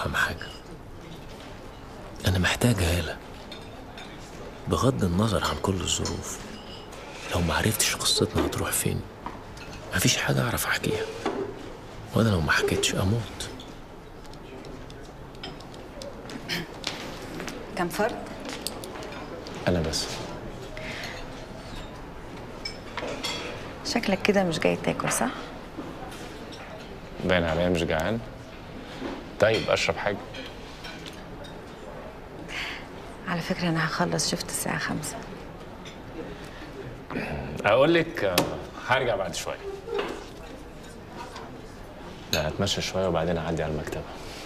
تفهم حاجة أنا محتاج هالة بغض النظر عن كل الظروف لو ما عرفتش قصتنا هتروح فين مفيش حاجة أعرف أحكيها وأنا لو ما حكيتش أموت كم فرد؟ أنا بس شكلك كده مش جاي تاكل صح؟ باين عليا مش جعان طيب أشرب حاجة على فكرة أنا هخلص شفت الساعة خمسة أقول لك آه، هرجع بعد شوية لا أتمشى شوية وبعدين أعدي على المكتبة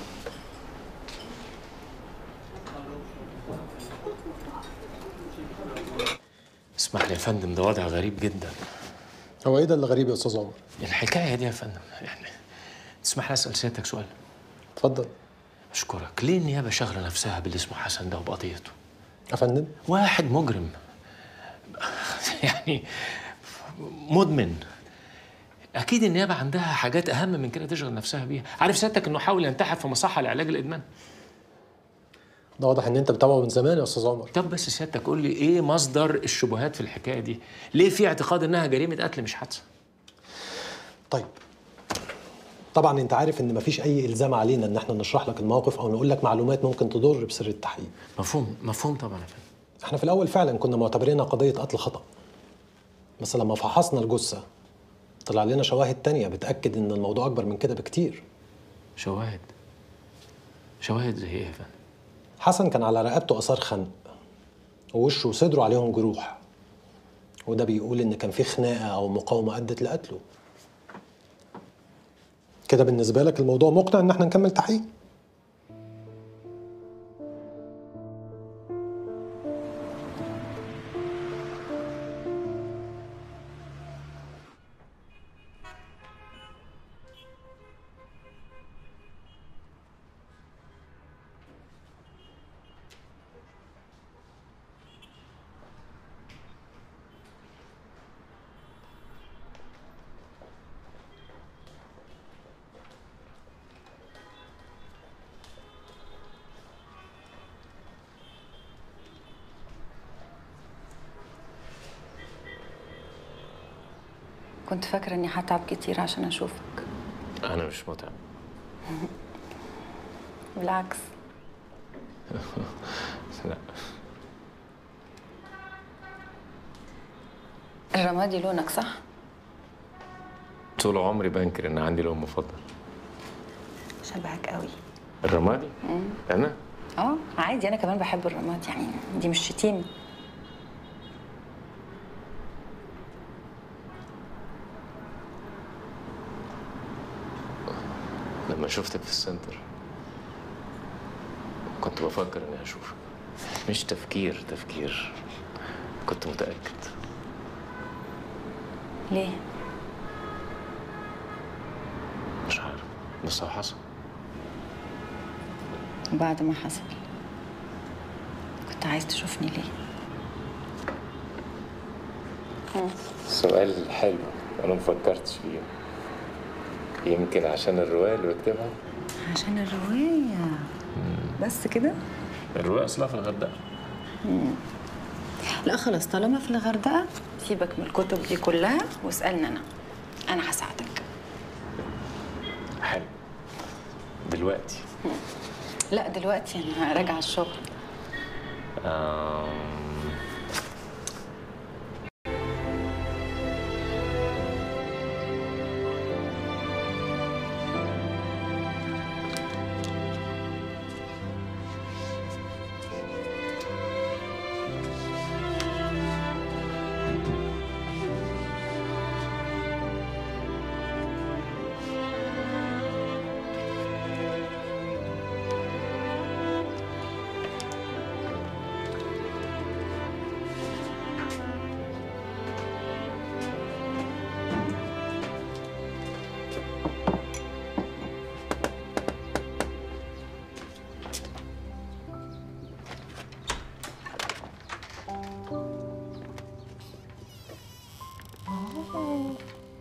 اسمح لي يا فندم ده وضع غريب جدا هو ايه ده اللي غريب يا استاذ عمر؟ الحكاية دي يا فندم يعني تسمح لي أسأل سيادتك سؤال اتفضل أشكرك ليه النيابة شاغلة نفسها باللي اسمه حسن ده وبقضيته يا فندم واحد مجرم يعني مدمن اكيد النيابه عندها حاجات اهم من كده تشغل نفسها بيها عارف سيادتك انه حاول ينتحر في مصحه لعلاج الادمان ده واضح ان انت بتابعه من زمان يا استاذ عمر طب بس سيادتك قول لي ايه مصدر الشبهات في الحكايه دي ليه في اعتقاد انها جريمه قتل مش حادثه طيب طبعا انت عارف ان مفيش اي الزام علينا ان احنا نشرح لك الموقف او نقول لك معلومات ممكن تضر بسر التحقيق مفهوم مفهوم طبعا يا فندم احنا في الاول فعلا كنا معتبرينها قضيه قتل خطا بس لما فحصنا الجثه طلع لنا شواهد تانية بتاكد ان الموضوع اكبر من كده بكتير شواهد شواهد زي ايه يا فندم حسن كان على رقبته اثار خنق ووشه وصدره عليهم جروح وده بيقول ان كان في خناقه او مقاومه ادت لقتله كده بالنسبه لك الموضوع مقنع ان احنا نكمل تحقيق كنت فاكرة إني هتعب كتير عشان أشوفك انا مش متعب بالعكس لا الرمادي لونك صح؟ طول عمري بنكر ان عندي لون مفضل شبهك قوي الرمادي انا اه عادي أنا كمان بحب الرمادي يعني دي مش شتيمة لما شفتك في السنتر كنت بفكر اني اشوفك مش تفكير تفكير كنت متأكد ليه؟ مش عارف بس هو حصل بعد ما حصل كنت عايز تشوفني ليه؟ سؤال حلو انا مفكرتش فيه يمكن عشان الرواية اللي بكتبها عشان الرواية بس كده؟ الرواية اصلها في الغردقة لا خلاص طالما في الغردقة سيبك من الكتب دي كلها واسألني أنا أنا هساعدك حلو دلوقتي لا دلوقتي أنا راجعة الشغل آم،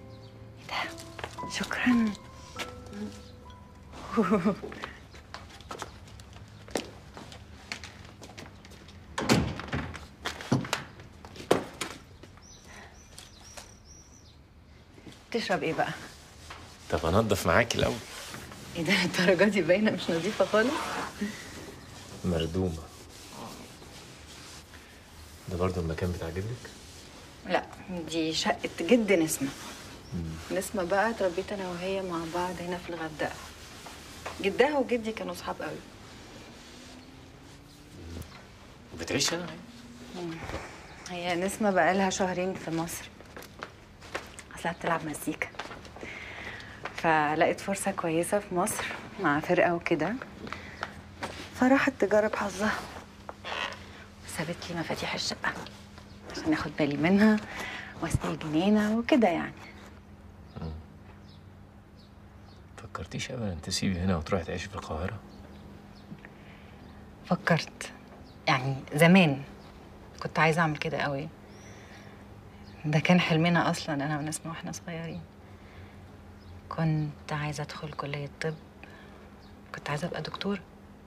شكرا تشرب ايه بقى طب انضف معاكي الاول ايه ده الدرجه دي باينه مش نظيفه خالص مردومه ده برضه المكان بتاع جدك لا دي شقه جد نسمه نسمه بقى اتربيت انا وهي مع بعض هنا في الغردقه جدها وجدي كانوا صحاب قوي بتعيش هنا هي نسمة بقى لها شهرين في مصر أصلها بتلعب مزيكا فلقيت فرصة كويسة في مصر مع فرقة وكده فراحت تجرب حظها وسابت لي مفاتيح الشقة عشان اخد بالي منها واسقي الجنينة وكده يعني فكرتيش ابدا تسيبي هنا وتروحي تعيشي في القاهره فكرت يعني زمان كنت عايزة أعمل كده قوي ده كان حلمنا أصلا أنا ونسمة وإحنا صغيرين كنت عايزة أدخل كلية طب كنت عايزة أبقى دكتورة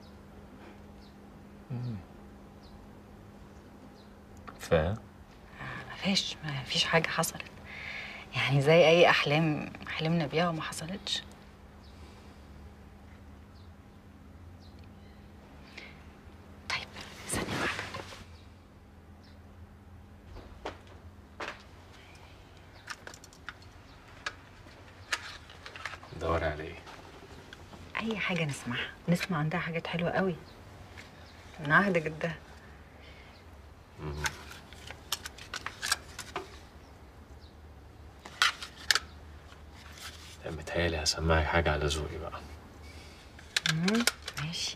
ف مفيش مفيش حاجة حصلت يعني زي أي أحلام حلمنا بيها وما حصلتش طيب ثانية واحدة دوري على ايه أي حاجة نسمعها نسمع عندها حاجات حلوة قوي من عهد جدها متهيألي هسمعك حاجة على ذوقي بقى ماشي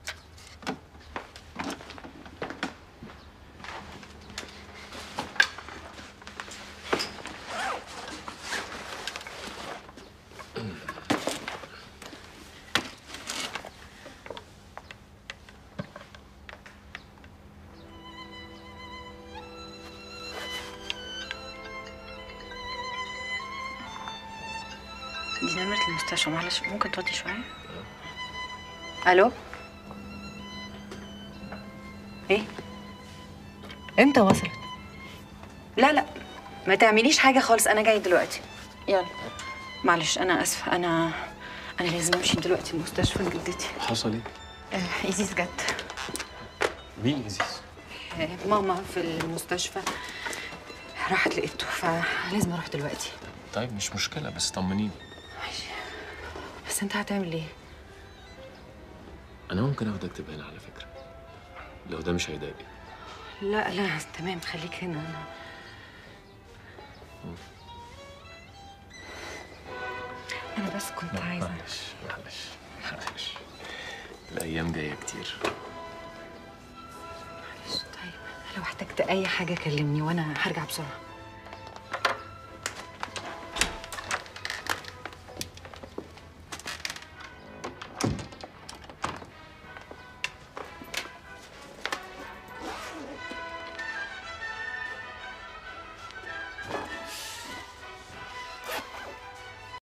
دي نمرة المستشفى معلش ممكن توطي شوية؟ الو ايه امتى وصلت لا لا ما تعمليش حاجه خالص انا جاي دلوقتي يلا معلش انا اسفه انا انا لازم امشي دلوقتي المستشفى لجدتي حصل ايه؟ آه ايزيز جت مين عزيز؟ آه ماما في المستشفى راحت لقيته فلازم اروح دلوقتي طيب مش مشكلة بس طمنيني بس انت هتعمل ايه أنا ممكن آخدك تبقى هنا على فكرة لو ده مش هيضايقك لا لا تمام خليك هنا انا انا بس كنت عايزه معلش معلش معلش الأيام جاية كتير طيب لو احتجت اي حاجه كلمني وانا هرجع بسرعه